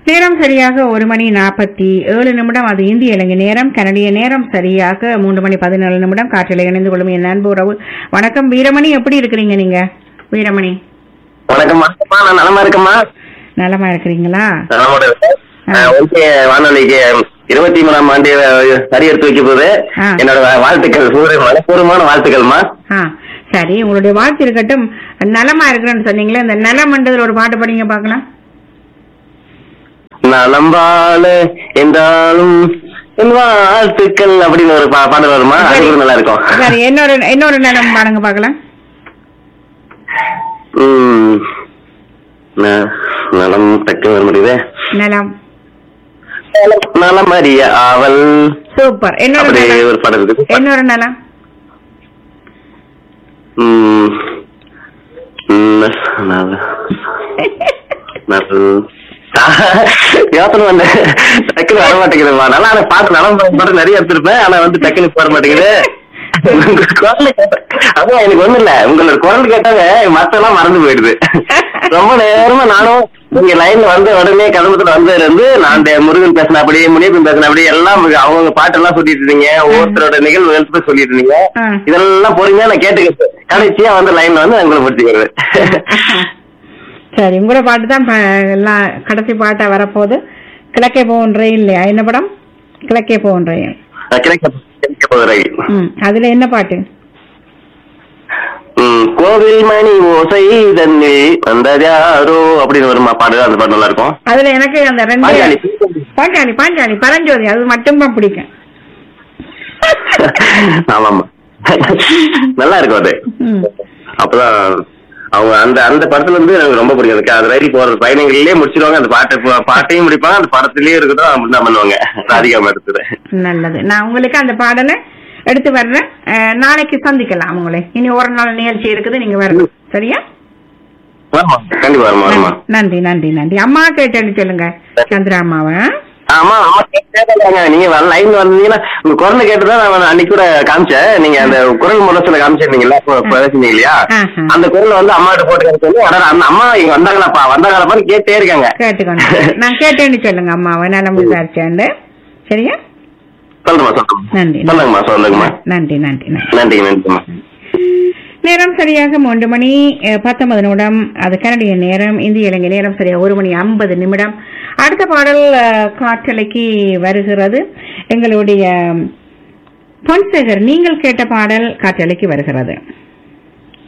நேரம் சரியாக ஒரு மணி நாற்பத்தி ஏழு நிமிடம் அது இந்திய இலங்கை நேரம் கனடிய நேரம் சரியாக மூன்று மணி பதினேழு நிமிடம் காற்றில் இணைந்து கொள்ளும் என் அன்பு உறவு வணக்கம் வீரமணி எப்படி இருக்கிறீங்க நீங்க வீரமணி வணக்கம் வணக்கம்மா நான் நலமா இருக்கேம்மா நலமா இருக்கிறீங்களா நலமோட இருக்கேன். அஹ், ஒன்றிய வானொலிக்கு இருபத்தி மூணாம் ஆண்டு அஹ், சரி எடுத்து வைக்க போது ஆ. என்னோட வா- வாழ்த்துக்கள் சூரிய மனப்பூர்வமான வாழ்த்துக்கள்மா ஆ சரி உங்களுடைய வாழ்த்து இருக்கட்டும் நலமா இருக்கிறேன்னு சொன்னீங்களே இந்த நலமன்றதுல ஒரு பாட்டு படிங்க பார்க்கலாம் நலம் வாழ என்றாலும் என் வாழ்த்துக்கள் அப்படின்னு ஒரு பா- பாடல் வருமா அது கூட நல்லா இருக்கும் சரி இன்னொரு இன்னொரு நலம் பாருங்க பார்க்கலாம் உம் ந- நலம் டக்கு வர முடியுதே நலம் நலம் அறிய ஆவல் சூப்பர் இன்னொரு அப்படி நலம் ஒரு பாடல் இருக்குது இன்னொரு நலம் உம் உம், நல- நல்- யோசனை வந்து டக்குனு வர மாட்டேங்குதுமா நல்லா அந்த பாட்டு நலம் பாட்டு நிறைய எடுத்திருப்பேன் ஆனா வந்து டக்குனு வர மாட்டேங்குது உங்க குரல் கேட்ட- அதான் எனக்கு ஒண்ணு இல்ல உங்களோட குரல் கேட்டாங்க மத்தெல்லாம் மறந்து போயிடுது ரொம்ப நேரமா நானும் நீங்க லைன்ல வந்த உடனே கதம்பத்துல வந்ததுல இருந்து நான் இந்த முருகன் பேசினபடி முனியப்பன் பேசினபடி எல்லாம் அவங்க பாட்டெல்லாம் சொல்லிட்டு இருந்தீங்க ஒவ்வொருத்தரோட நிகழ்வு எழுத்து சொல்லிட்டு இருந்தீங்க ஆ. இதெல்லாம் பொறுமையா நான் கேட்டுக்கிட்டு கடைசியா வந்து லைன்ல வந்து உங்களை முடிச்சுக்கிறது சரி உங்களோட பாட்டு தான் ப- எல்லாம் கடைசி பாட்டா வரப்போகுது கிழக்கே போகின்ற இல்லையா என்ன படம் கிழக்கே போகின்ற கிடைக்க கிடைக்க போகிற ம் அதுல என்ன பாட்டு ம், கோவில் மணி ஓசை தன்னில் வந்ததாரோ அப்படின்னு வருமா பாடு அந்த பாட்டு நல்லா இருக்கும் அதுல எனக்கு அந்த ரெண்டு பாஞ்சாலி. பாஞ்சாலி பாஞ்சாலி பரஞ்சோதி அது மட்டும்தான் பிடிக்கும் ஆமாமா நல்லா இருக்கும் அது ம். அப்பதான் அவங்க அந்த அந்த படத்துல இருந்து எனக்கு ரொம்ப பிடிக்கும் எனக்கு அது வரைக்கும் போற பயணங்களிலேயே முடிச்சிருவாங்க அந்த பாட்டை பா- பாட்டையும் முடிப்பாங்க அந்த படத்திலேயே இருக்கட்டும் அப்படிதான் பண்ணுவாங்க ராதிகா மேடத்துல நல்லது நான் உங்களுக்கு அந்த பாடலை எடுத்து வர்றேன் அஹ், நாளைக்கு சந்திக்கலாம் உங்களை இனி ஒரு நாள் நிகழ்ச்சி இருக்குது நீங்க வரணும் சரியா ஆமா கண்டிப்பா வருமா வருமா நன்றி நன்றி நன்றி அம்மா கேட்டேன்னு சொல்லுங்க சந்திரா அம்மாவை ஆமா ஆமா கேட்டாங்க நீங்க லைன் வந்தீங்கன்னா உங்க குரல் கேட்டுதான் நான் அன்னைக்கு கூட காமிச்சேன் நீங்க அந்த குரல் முரசுல காமிச்சிருந்தீங்களா இப்ப இப்ப பேசுனீங்க இல்லையா ஆஹா. அந்த குரல் வந்து அம்மா கிட்ட போட்டு காமிச்சு வந்து, அடடா, அந்த அம்மா இங்க வந்தாங்களாப்பா வந்தாங்களாப்பான்னு கேட்டே இருக்காங்க கேட்டுக்கோங்க நான் கேட்டேன்னு சொல்லுங்க அம்மாவை நலம் விசாரிச்சேன் சரியா சொல்லுமா சொல்லுமா நன்றி சொல்லுங்கம்மா சொல்லுங்கம்மா நன்றி நன்றி நன்றி நன்றி நன்றிம்மா நேரம் சரியாக மூன்று மணி அஹ், பத்தொன்பது நிமிடம் அது கனடிய நேரம் இந்திய இலங்கை நேரம் சரியாக ஒரு மணி ஐம்பது நிமிடம் அடுத்த பாடல் அஹ், காற்றலைக்கு வருகிறது எங்களுடைய பொன்சேகர் நீங்கள் கேட்ட பாடல் காற்றலைக்கு வருகிறது